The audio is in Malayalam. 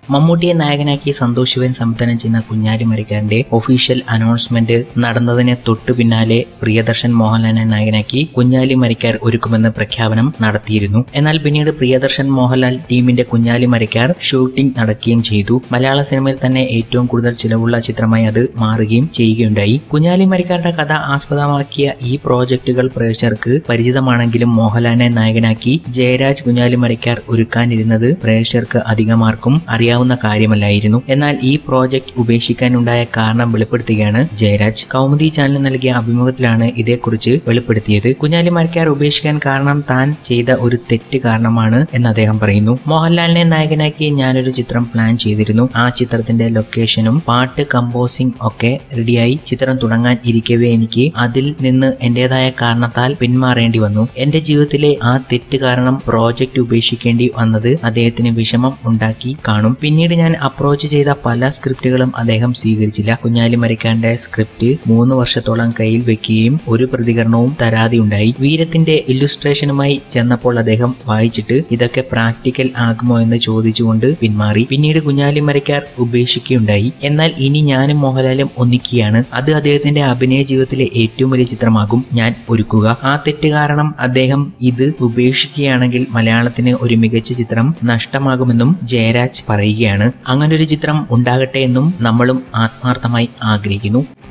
മമ്മൂട്ടിയെ നായകനാക്കി സന്തോഷ് ശിവൻ സംവിധാനം ചെയ്യുന്ന കുഞ്ഞാലി മരിക്കാരന്റെ ഒഫീഷ്യൽ അനൗൺസ്മെന്റ് നടന്നതിന് തൊട്ടു പിന്നാലെ പ്രിയദർശൻ മോഹൻലാലിനെ നായകനാക്കി കുഞ്ഞാലി മരിക്കാർ ഒരുക്കുമെന്ന് പ്രഖ്യാപനം നടത്തിയിരുന്നു എന്നാൽ പിന്നീട് പ്രിയദർശൻ മോഹൻലാൽ ടീമിന്റെ കുഞ്ഞാലി മരിക്കാർ ഷൂട്ടിംഗ് നടക്കുകയും ചെയ്തു മലയാള സിനിമയിൽ തന്നെ ഏറ്റവും കൂടുതൽ ചിലവുള്ള ചിത്രമായി അത് മാറുകയും ചെയ്യുകയുണ്ടായി കുഞ്ഞാലി മരിക്കാരുടെ കഥ ആസ്പദമാക്കിയ ഈ പ്രോജക്റ്റുകൾ പ്രേക്ഷകർക്ക് പരിചിതമാണെങ്കിലും മോഹൻലാലിനെ നായകനാക്കി ജയരാജ് കുഞ്ഞാലി മരിക്കാർ ഒരുക്കാനിരുന്നത് പ്രേക്ഷകർക്ക് അധികമാർക്കും അറിയാവുന്ന കാര്യമല്ലായിരുന്നു എന്നാൽ ഈ പ്രോജക്റ്റ് ഉപേക്ഷിക്കാനുണ്ടായ കാരണം വെളിപ്പെടുത്തുകയാണ് ജയരാജ് കൗമുദി ചാനൽ നൽകിയ അഭിമുഖത്തിലാണ് ഇതേക്കുറിച്ച് വെളിപ്പെടുത്തിയത് കുഞ്ഞാലി മരിക്കാർ ഉപേക്ഷിക്കാൻ കാരണം താൻ ചെയ്ത ഒരു തെറ്റ് കാരണമാണ് എന്ന് അദ്ദേഹം പറയുന്നു മോഹൻലാലിനെ നായകനാക്കി ഞാനൊരു ചിത്രം പ്ലാൻ ചെയ്തിരുന്നു ആ ചിത്രത്തിന്റെ ലൊക്കേഷനും പാട്ട് കമ്പോസിംഗ് ഒക്കെ റെഡിയായി ചിത്രം തുടങ്ങാൻ ഇരിക്കവേ എനിക്ക് അതിൽ നിന്ന് എന്റേതായ കാരണത്താൽ പിന്മാറേണ്ടി വന്നു എന്റെ ജീവിതത്തിലെ ആ തെറ്റ് കാരണം പ്രോജക്റ്റ് ഉപേക്ഷിക്കേണ്ടി വന്നത് അദ്ദേഹത്തിന് വിഷമം ഉണ്ടാക്കി കാണും പിന്നീട് ഞാൻ അപ്രോച്ച് ചെയ്ത പല സ്ക്രിപ്റ്റുകളും അദ്ദേഹം സ്വീകരിച്ചില്ല കുഞ്ഞാലി മരിക്കാന്റെ സ്ക്രിപ്റ്റ് മൂന്ന് വർഷത്തോളം കയ്യിൽ വെക്കുകയും ഒരു പ്രതികരണവും തരാതെയുണ്ടായി വീരത്തിന്റെ ഇല്ലുസ്ട്രേഷനുമായി ചെന്നപ്പോൾ അദ്ദേഹം വായിച്ചിട്ട് ഇതൊക്കെ പ്രാക്ടിക്കൽ ആകുമോ എന്ന് ചോദിച്ചുകൊണ്ട് പിന്മാറി പിന്നീട് കുഞ്ഞാലി മരക്കാർ ഉപേക്ഷിക്കുകയുണ്ടായി എന്നാൽ ഇനി ഞാനും മോഹൻലാലും ഒന്നിക്കുകയാണ് അത് അദ്ദേഹത്തിന്റെ അഭിനയ ജീവിതത്തിലെ ഏറ്റവും വലിയ ചിത്രമാകും ഞാൻ ഒരുക്കുക ആ തെറ്റ് കാരണം അദ്ദേഹം ഇത് ഉപേക്ഷിക്കുകയാണെങ്കിൽ മലയാളത്തിന് ഒരു മികച്ച ചിത്രം നഷ്ടമാകുമെന്നും ജയരാജ് പറയുകയാണ് അങ്ങനൊരു ചിത്രം ഉണ്ടാകട്ടെ എന്നും നമ്മളും ആത്മാർത്ഥമായി ആഗ്രഹിക്കുന്നു